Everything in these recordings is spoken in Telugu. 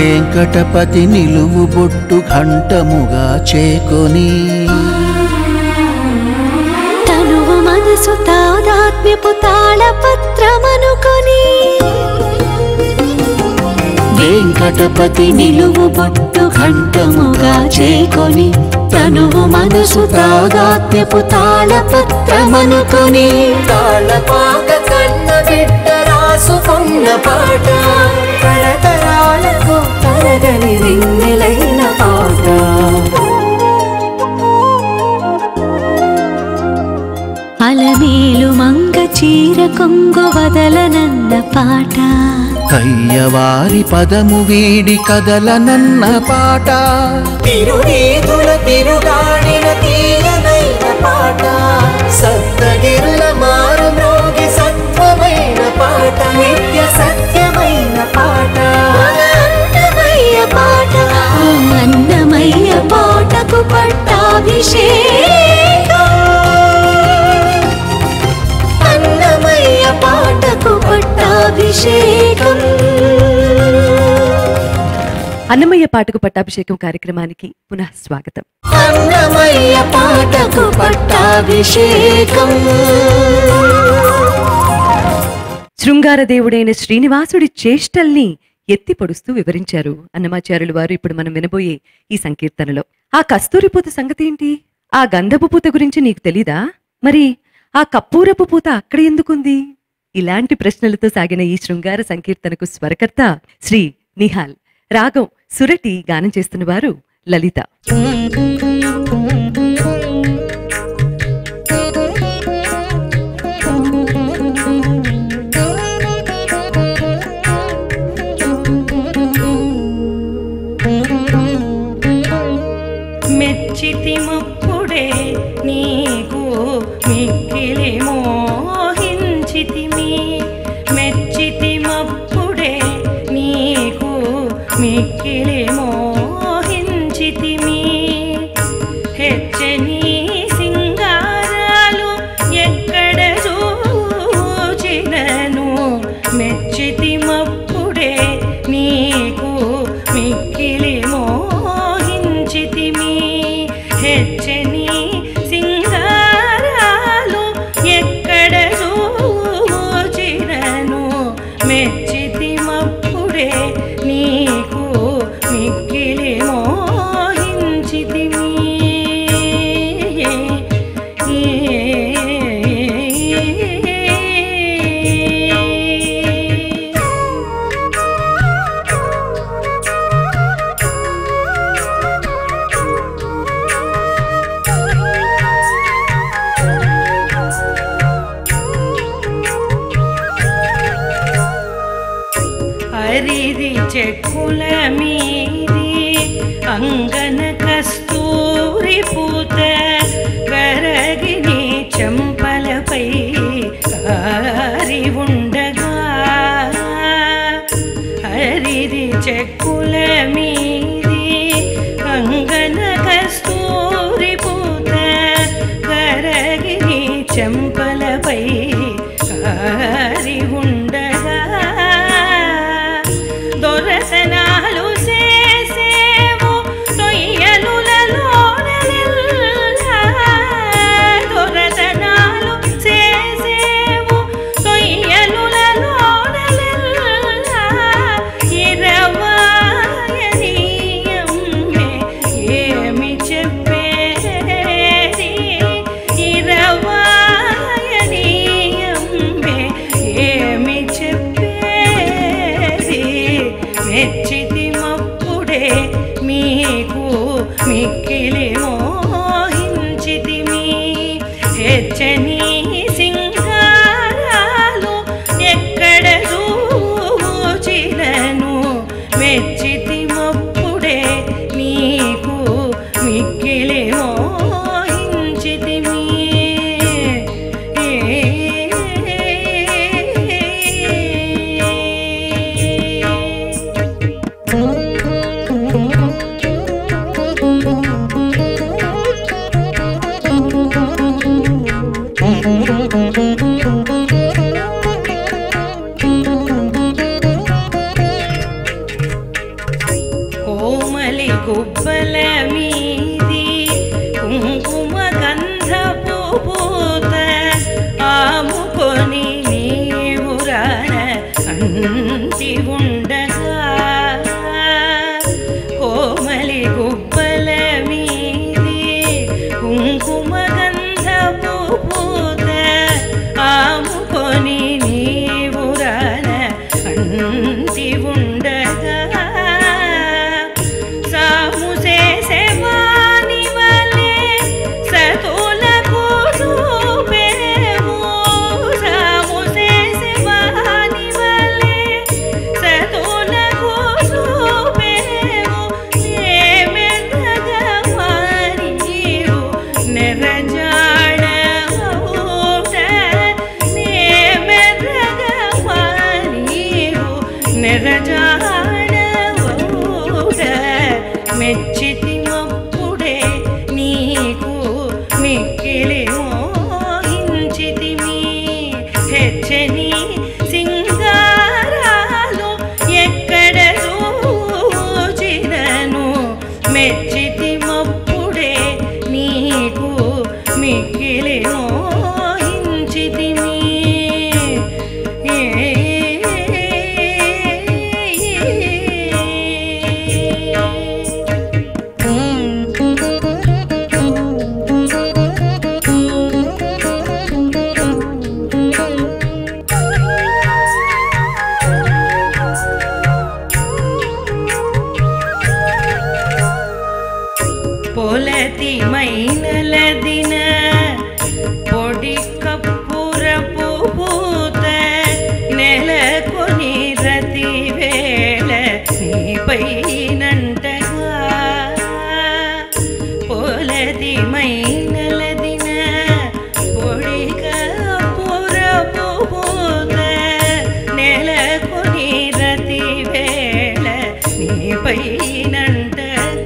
వెంకటపతి నిలువు బొట్టు ఘంటముగా చేకొని తనువు మనసు తాదాత్మ్యపు తాళపత్రమనుకొని వెంకటపతి నిలువు బొట్టు ఘంటముగా చేకొని తనువు మనసు తాదాత్మ్యపు తాళపత్రమనుకొని తాళపాక కన్న బిడ్డ రాసుకున్న పాట తరతరాలకు తరగని రింగిలైన పాట అలమేలు మంగ చీర కొంగు వదలనన్న పాట కయ్యవారి పదము వీడి కదలనన్న పాట తిరునీతుల తిరుగాడిన తీయనైన పాట సప్తగిరుల మారు మ్రోగి సత్వమైన పాట నిత్య సత్యమైన పాట అన్నమయ్య పాట ఆ అన్నమయ్య పాటకు పట్టాభిషేకం అన్నమయ్య పాటకు పట్టాభిషేకం అన్నమయ్య పాటకు పట్టాభిషేకం కార్యక్రమానికి పునః స్వాగతం అన్నమయ్య పాటకు పట్టాభిషేకం శృంగార దేవుడైన శ్రీనివాసుడి చేష్టల్ని ఎత్తి పొడుస్తూ వివరించారు అన్నమాచార్యులు వారు ఇప్పుడు మనం వినబోయే ఈ సంకీర్తనలో ఆ కస్తూరిపూత సంగతి ఏంటి ఆ గంధపు పూత గురించి నీకు తెలీదా మరి ఆ కప్పూరపు పూత అక్కడ ఎందుకుంది ఇలాంటి ప్రశ్నలతో సాగిన ఈ శృంగార సంకీర్తనకు స్వరకర్త శ్రీ నిహాల్ రాగం సురటి గానం చేస్తున్న వారు లలిత మెచ్చితిమప్పుడే నీకు మిక్కిలి మోహించితిమి మెచ్చితిమప్పుడే నీకు మిక్కిలి మోహించితిమి హెచ్చని సింగారాలు ఎక్కడ చూచినను మెచ్చితిమప్పుడే నీకు మిక్కిలి మోహించితిమి హెచ్చని సింగారాలు ఎక్కడ చూచినను మెచ్చితిమప్పుడే నీకు మిక్కిలి మోహించితిమి హరిది చెక్కుల మీది అంగన కస్తూరి పూత గరగిని చెంపలపై కారి ఉండగా హరిది చెక్కుల మీది అంగన కస్తూరి పూత గరగిని చెంపలపై కారి ఉండగా దొరసనాలు చేసేవు తొయ్యలులలోనెల్లా దొరసనాలు చేసేవు తొయ్యలులలోనెల్లా ఇరవాయనీయమ్మే ఏమి చెప్పేది ఇరవాయనీయమ్మే ఏమి చెప్పేది మెచ్చితిమప్పుడే మీకు మిక్కిలి మోహించితిమి హెచ్చని సింగారాలు ఎక్కడ చూచినను మెచ్చితిమప్పుడే నీకు మిక్కిలి మోహించితిమి ఏ అంటి ఉండగా కోమలి గుబ్బల మీది కుంకుమ గంధపు పూత ఆముకొని నీవు రాన అంటి ఉండగా సాము చేసేవాని వలె సతులకు చూపేము సాము చేసేవాని వలె సతులకు చూపేము ఏమెన్నగా మారియు నెరజాడవుట నేమెన్నగా మారియు నెరజాడవుట మెచ్చితి మప్పుడే నీకు మిక్కిలి మోహించితిమి హెచ్చని సింగారాలు ఎక్కడ చూచినను మెచ్చితి మప్పుడే నీకు మిక్కిలి మోహించితిమి పొలతి మైనల దిన పొడి కప్పురపు పూత నెలకొని రతి వేళ నీపైనంటగా పొలతి మైనల దిన పొడి కప్పురపు పూత నెలకొని రతి వేళ నీపైనంటగా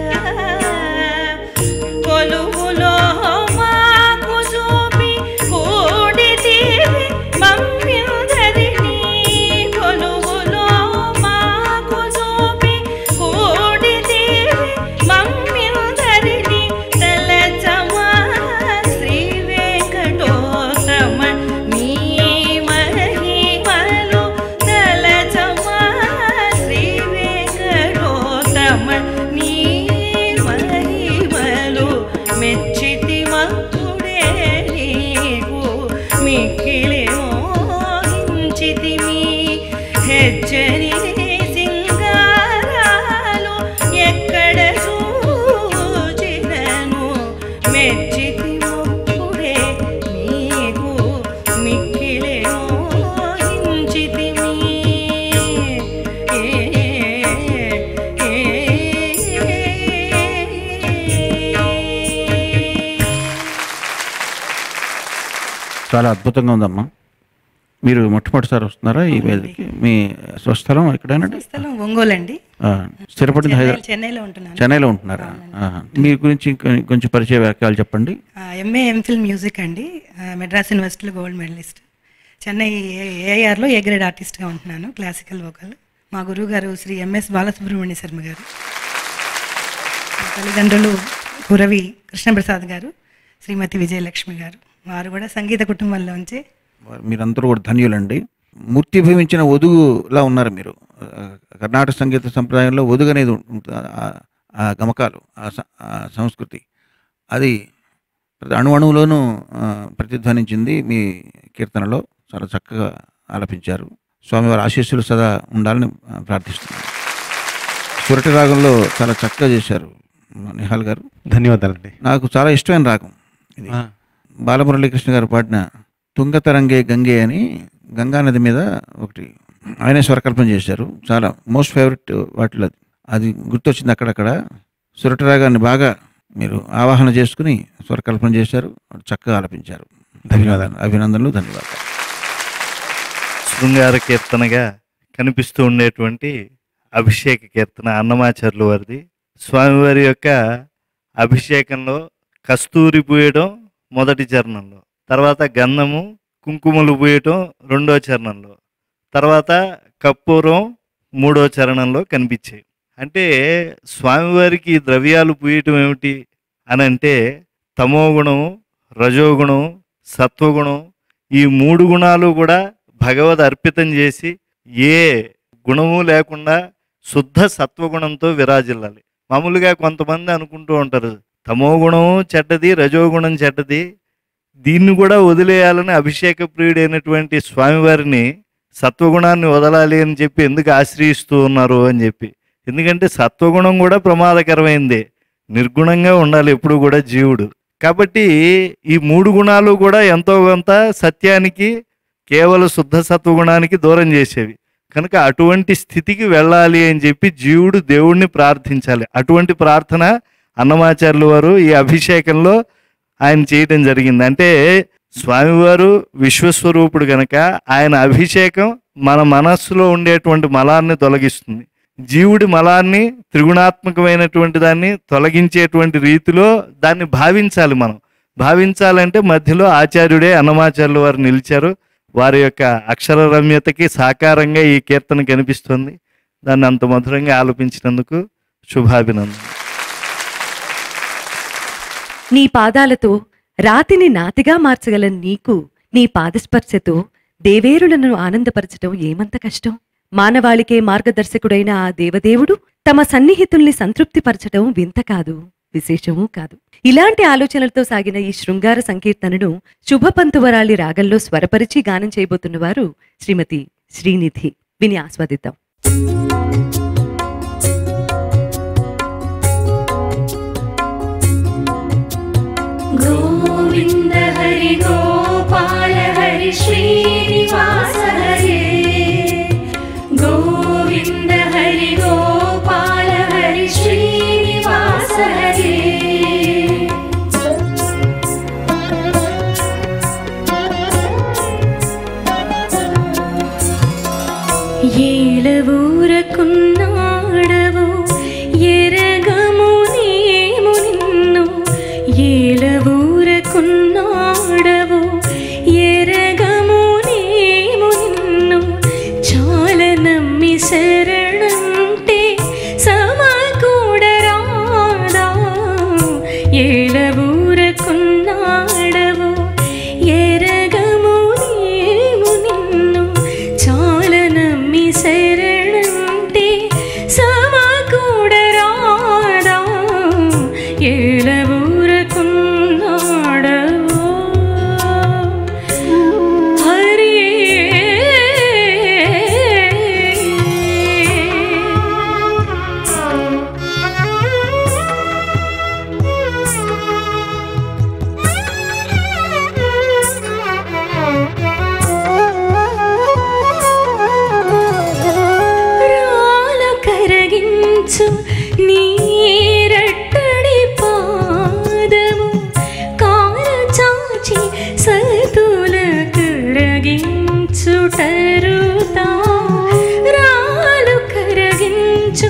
కొలువులో మాకు చూపి కూడితివి మమ్మిందరిని కొలువులో మాకు చూపి కూడితివి మమ్మిందరిని తలచమా శ్రీ వెంకటోత్తమ నీ మహిమలు తలచమా శ్రీ వెంకటోత్తమ నీ మహిమలు మెచ్చితి మక్కుడే నీకు మిక్కిలి మోహించితిమి హెచ్చరి సింగారాలు ఎక్కడ చూచినను మెచ్చితి మక్కుడే నీకు మిక్కిలి మోహించితిమి ఏ చాలా అద్భుతంగా ఉందమ్మా మీరు మొట్టమొదటిసారి వస్తున్నారా ఈ వేదికకి మీ స్వస్థలం ఎక్కడైనా స్థలం ఒంగోలు అండి స్థిరపడింది హైదరాబాద్ చెన్నైలో ఉంటున్నాను చెన్నైలో ఉంటున్నారా ఆహా. మీ గురించి ఇంకొ- కొంచెం పరిచయ వాక్యాలు చెప్పండి ఎంఏ ఎంఫిల్ మ్యూజిక్ అండి ఆ, మెడ్రాస్ యూనివర్సిటీలో గోల్డ్ మెడలిస్ట్ చెన్నై ఏఆర్లో ఏ గ్రేడ్ ఆర్టిస్ట్గా ఉంటున్నాను క్లాసికల్ వోకల్ మా గురువు గారు శ్రీ ఎంఎస్ బాలసుబ్రహ్మణ్య శర్మ గారు మా తల్లిదండ్రులు కురవి కృష్ణప్రసాద్ గారు శ్రీమతి విజయలక్ష్మి గారు వారు కూడా సంగీత కుటుంబంలోంచి మీరందరూ కూడా ధన్యులండి మూర్తి భవించిన ఒదుగులా ఉన్నారు మీరు ఆ, కర్ణాటక సంగీత సంప్రదాయంలో ఒదుగు అనేది ఉంటుంది ఆ- ఆ గమకాలు ఆ స- ఆ సంస్కృతి అది ప్రతి అణు అణువులోనూ ఆ, ప్రతిధ్వనించింది మీ కీర్తనలో చాలా చక్కగా ఆలపించారు స్వామివారి ఆశీస్సులు సదా ఉండాలని ఆ, ప్రార్థిస్తున్నాను సురటి రాగంలో చాలా చక్కగా చేశారు నిహాల్ గారు ధన్యవాదాలండి నాకు చాలా ఇష్టమైన రాగం ఇది ఆ, బాలమురళీకృష్ణ గారు పాడిన తుంగతరంగే గంగే అని గంగా నది మీద ఒకటి ఆయనే స్వరకల్పన చేశారు చాలా మోస్ట్ ఫేవరెట్ వాటిలో అది. అది గుర్తొచ్చింది అక్కడక్కడ సురటరాగాన్ని బాగా మీరు ఆవాహన చేసుకుని స్వరకల్పన చేశారు చక్కగా ఆలపించారు ధన్యవాదాలు. అభినందనలు ధన్యవాదాలు శృంగార కీర్తనగా కనిపిస్తూ ఉండేటువంటి అభిషేక కీర్తన అన్నమాచార్యుల వారిది స్వామివారి యొక్క అభిషేకంలో కస్తూరి పూయడం మొదటి చరణంలో తర్వాత గంధము కుంకుమలు పూయటం రెండో చరణంలో తర్వాత కర్పూరం మూడో చరణంలో కనిపించాయి అంటే స్వామివారికి ఈ ద్రవ్యాలు పూయటం ఏమిటి అని అంటే తమోగుణం రజోగుణం సత్వగుణం ఈ మూడు గుణాలు కూడా భగవద్ అర్పితం చేసి ఏ గుణము లేకుండా శుద్ధ సత్వగుణంతో విరాజిల్లాలి మామూలుగా కొంతమంది అనుకుంటూ ఉంటారు తమో గుణము చెడ్డది రజోగుణం చెడ్డది దీన్ని కూడా వదిలేయాలని అభిషేక ప్రియుడైనటువంటి స్వామివారిని సత్వగుణాన్ని వదలాలి అని చెప్పి ఎందుకు ఆశ్రయిస్తూ ఉన్నారు అని చెప్పి ఎందుకంటే సత్వగుణం కూడా ప్రమాదకరమైంది నిర్గుణంగా ఉండాలి ఎప్పుడు కూడా జీవుడు కాబట్టి ఈ మూడు గుణాలు కూడా ఎంతో కొంత సత్యానికి కేవలం శుద్ధ సత్వగుణానికి దూరం చేసేవి కనుక అటువంటి స్థితికి వెళ్ళాలి అని చెప్పి జీవుడు దేవుణ్ణి ప్రార్థించాలి అటువంటి ప్రార్థన అన్నమాచార్యులు వారు ఈ అభిషేకంలో ఆయన చేయడం జరిగింది అంటే స్వామివారు విశ్వస్వరూపుడు గనక ఆయన అభిషేకం మన మనస్సులో ఉండేటువంటి మలాన్ని తొలగిస్తుంది జీవుడి మలాన్ని త్రిగుణాత్మకమైనటువంటి దాన్ని తొలగించేటువంటి రీతిలో దాన్ని భావించాలి మనం భావించాలంటే మధ్యలో ఆచార్యుడే అన్నమాచార్యులు వారు నిలిచారు వారి యొక్క అక్షర రమ్యతకి సాకారంగా ఈ కీర్తన కనిపిస్తుంది దాన్ని అంత మధురంగా ఆలపించినందుకు శుభాభినందన నీ పాదాలతో రాతిని నాతిగా మార్చగల నీకు నీ పాదస్పర్శతో దేవేరులను ఆనందపరచటం ఏమంత కష్టం మానవాళికే మార్గదర్శకుడైన ఆ దేవదేవుడు తమ సన్నిహితుల్ని సంతృప్తిపరచటం వింత కాదు విశేషమూ కాదు ఇలాంటి ఆలోచనలతో సాగిన ఈ శృంగార సంకీర్తనను శుభపంతువరాలి రాగంలో స్వరపరిచి గానం చేయబోతున్న వారు శ్రీమతి శ్రీనిధి విని ఆస్వాదిద్దాం गोविन्द हरि गोपाल हरि श्रीनिवास हरे गोविन्द हरि गोपाल हरि श्रीनिवास हरे ఏలవూరకున్నాడవో ఎరగము నేము నిన్ను ఏలవూరకున్నాడవో ఎరగము నేము నిన్ను చాల నమ్మి శరణంటే సమకూడరాదా ఏలవూరకున్నాడవో ఎరగము నేము నిన్ను చాల నమ్మి శరణంటే సమకూడరాదా ఏలవూరకున్నాడవో హరి రాలు కరగించు నీరట్టడి పాదము కారు చాచి సతుల కరగించుటరుతా రాలు కరగించు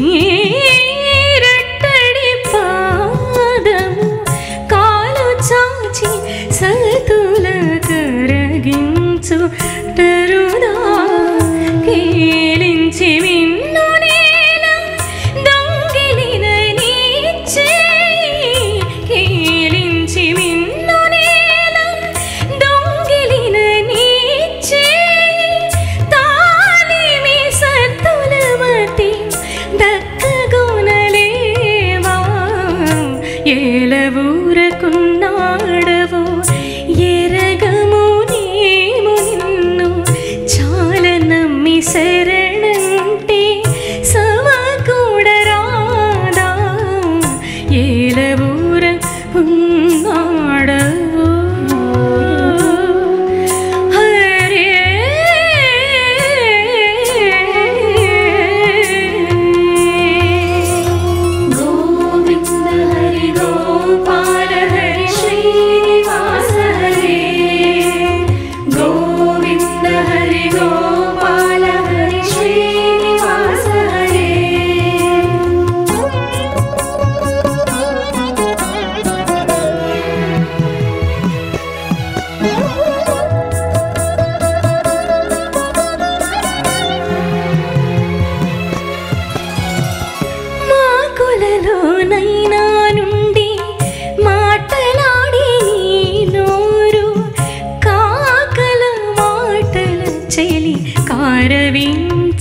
నీరట్టడి పాదము కాలు చాచి సతుల కరగించు టరుదా కీలించి విన్ను నేల దా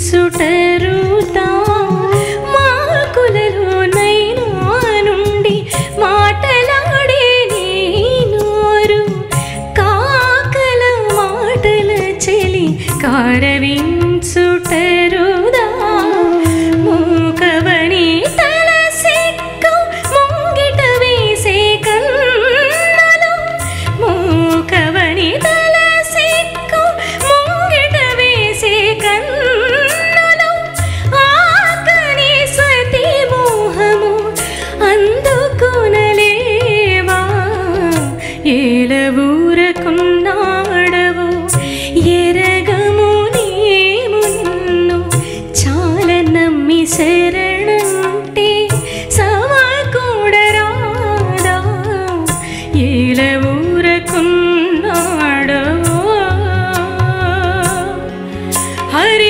కరగించుటరుతా మాకులలో నైనా నుండి మాటలాడే నీ నోరు కాకల మాటల చెలి కారవించుటరుదా మూకవని తల సిక్కు ముంగిట వేసే కన్నులు మూకవని తల సిక్కు ముంగిట వేసే కన్నులు ఆకని సతి మోహము అందుకునలేవా ఏల ఊరకున్నాడవు ఎరగము నీము నిన్ను చాలా నమ్మి శరణంటే సమకూడరాదా ఏల ఊరకున్నాడవు హరి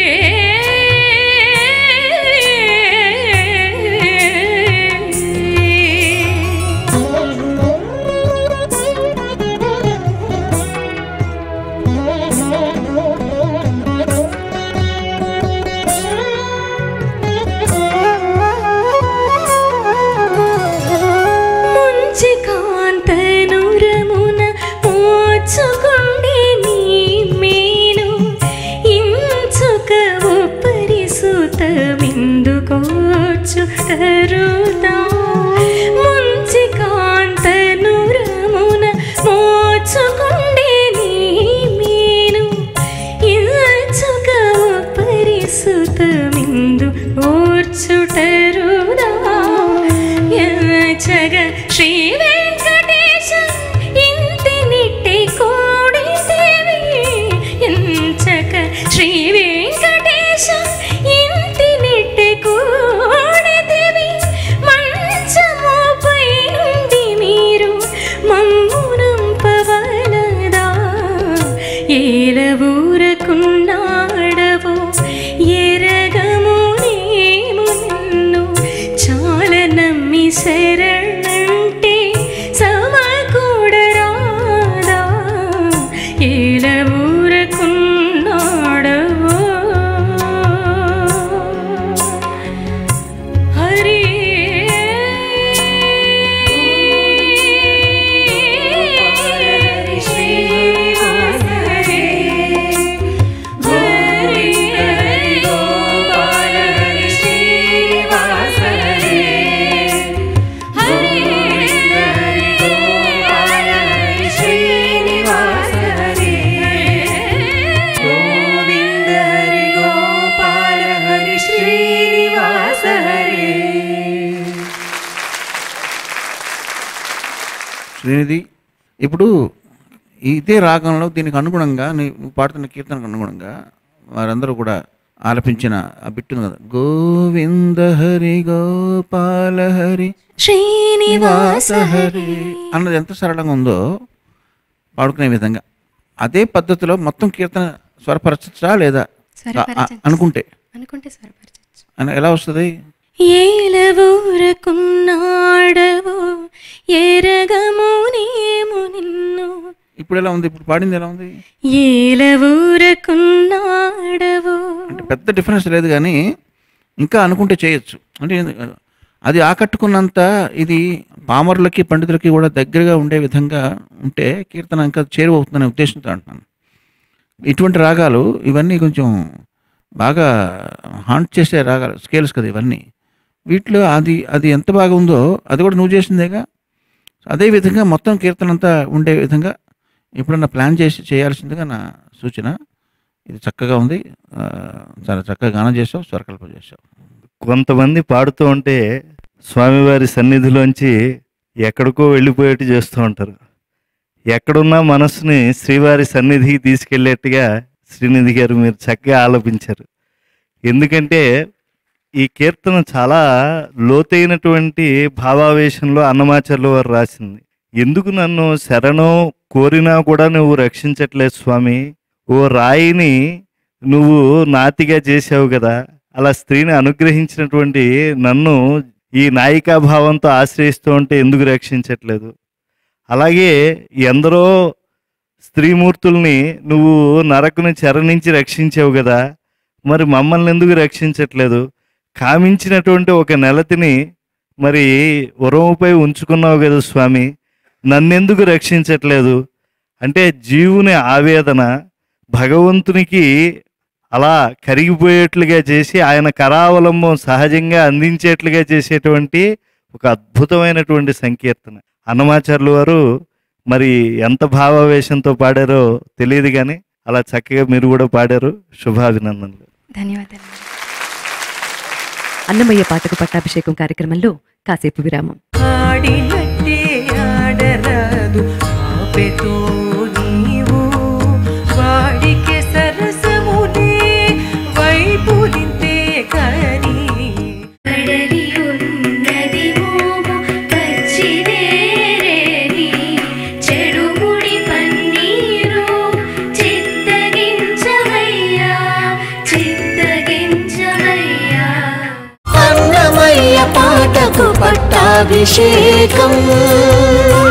ముంచి కాంతనురమున మోచుకుండే నీ మేలు ఇంచుక ఉపరిసుత విందుకోచు కరుతా ముంచి కాంతనురమున మోచుకుండే నీ మేలు ఇంచుక ఉపరిసుత విందు ఓర్చుటరుదా జగ శ్రీ వెంకటేశ ఇంటి నిట్టి కోడితేవి ఎంచక శ్రీ వెంకటేశ ఇంటి నిట్టి కోడితేవి మంచముపై నుండి మీరు మమ్మునంపవలదా ఏల ఊరకున్నాడవో ఎరగము నేము నిన్ను చాలా నమ్మి శరణంటే సమకూడరాదా ఏల ఊరకున్నాడవో హరి శ్రీనివాస హరి హరి హరి గోపాల హరి శ్రీనివాస హరి హరి హరి గోపాల హరి శ్రీనివాస హరి గోవింద హరి గోపాల హరి శ్రీనివాస హరి శ్రీనిధి ఇప్పుడు ఇదే రాగంలో దీనికి అనుగుణంగా నీ- నువ్వు పాడుతున్న కీర్తనకు అనుగుణంగా వారందరూ కూడా ఆలపించిన ఆ బిట్టుంది కదా గోవింద హరి గోపాల హరి శ్రీనివాస హరి అన్నది ఎంత సరళంగా ఉందో పాడుకునే విధంగా అదే పద్ధతిలో మొత్తం కీర్తన స్వరపరచచ్చా లేదా ఆ- అనుకుంటే అనుకుంటే స్వరపరచచ్చు అని ఎలా వస్తుంది ఏలవూరకున్నాడవో ఎరగము నేము నిన్ను ఇప్పుడు ఎలా ఉంది ఇప్పుడు పాడింది ఎలా ఉంది ఏలవూరకున్నాడవో అంటే పెద్ద డిఫరెన్స్ లేదు కానీ ఇంకా అనుకుంటే చేయొచ్చు అంటే ఏంది- అది ఆకట్టుకున్నంత ఇది పామరులకి పండితులకి కూడా దగ్గరగా ఉండే విధంగా ఉంటే కీర్తన ఇంకా చేరువవుతుందనే ఉద్దేశంతో అంటున్నాను ఇటువంటి రాగాలు ఇవన్నీ కొంచెం బాగా హాంట్ చేసే రాగాలు స్కేల్స్ కదా ఇవన్నీ వీటిలో అది అది ఎంత బాగా ఉందో అది కూడా నువ్వు చేసిందేగా అదే విధంగా మొత్తం కీర్తన అంతా ఉండే విధంగా ఎప్పుడన్నా ప్లాన్ చేసి చేయాల్సిందిగా నా సూచన ఇది చక్కగా ఉంది ఆ, చాలా చక్కగా గానం చేసావు స్వరకల్పన చేసావు కొంతమంది పాడుతూ ఉంటే స్వామివారి సన్నిధిలోంచి ఎక్కడికో వెళ్ళిపోయేట్టు చేస్తూ ఉంటారు ఎక్కడున్నా మనసుని శ్రీవారి సన్నిధికి తీసుకెళ్ళేట్టుగా శ్రీనిధి గారు మీరు చక్కగా ఆలపించారు ఎందుకంటే ఈ కీర్తన చాలా లోతైనటువంటి భావావేశంలో అన్నమాచార్యుల వారు రాసింది ఎందుకు నన్ను శరణం కోరినా కూడా నువ్వు రక్షించట్లేదు స్వామి ఓ రాయిని నువ్వు నాతిగా చేసావు కదా అలా స్త్రీని అనుగ్రహించినటువంటి నన్ను ఈ నాయికా భావంతో ఆశ్రయిస్తూ ఉంటే ఎందుకు రక్షించట్లేదు అలాగే ఎందరో స్త్రీమూర్తుల్ని నువ్వు నరకుని చెర నుంచి రక్షించావు కదా మరి మమ్మల్ని ఎందుకు రక్షించట్లేదు కామించినటువంటి ఒక నెలతిని మరి ఉరముపై ఉంచుకున్నావు కదా స్వామి నన్నెందుకు రక్షించట్లేదు అంటే జీవుని ఆవేదన భగవంతునికి అలా కరిగిపోయేట్లుగా చేసి ఆయన కరావలంబం సహజంగా అందించేట్లుగా చేసేటువంటి ఒక అద్భుతమైనటువంటి సంకీర్తన అన్నమాచార్యులు వారు మరి ఎంత భావావేశంతో పాడారో తెలియదు కానీ అలా చక్కగా మీరు కూడా పాడారు శుభాభినందనలు ధన్యవాదాలు అన్నమయ్య పాటకు పట్టాభిషేకం కార్యక్రమంలో కాసేపు విరామం ఆడినట్టే ఆడరాదు ఆపెతో నీవు వాడికి సరసమునే వైపులింతే కానీ కడలి ఉన్నది మోము పచ్చిదేరేని చెడుముడి పన్నీరు చిత్తగించవయ్యా చిత్తగించవయ్యా అన్నమయ్య పాటకు పట్టాభిషేకం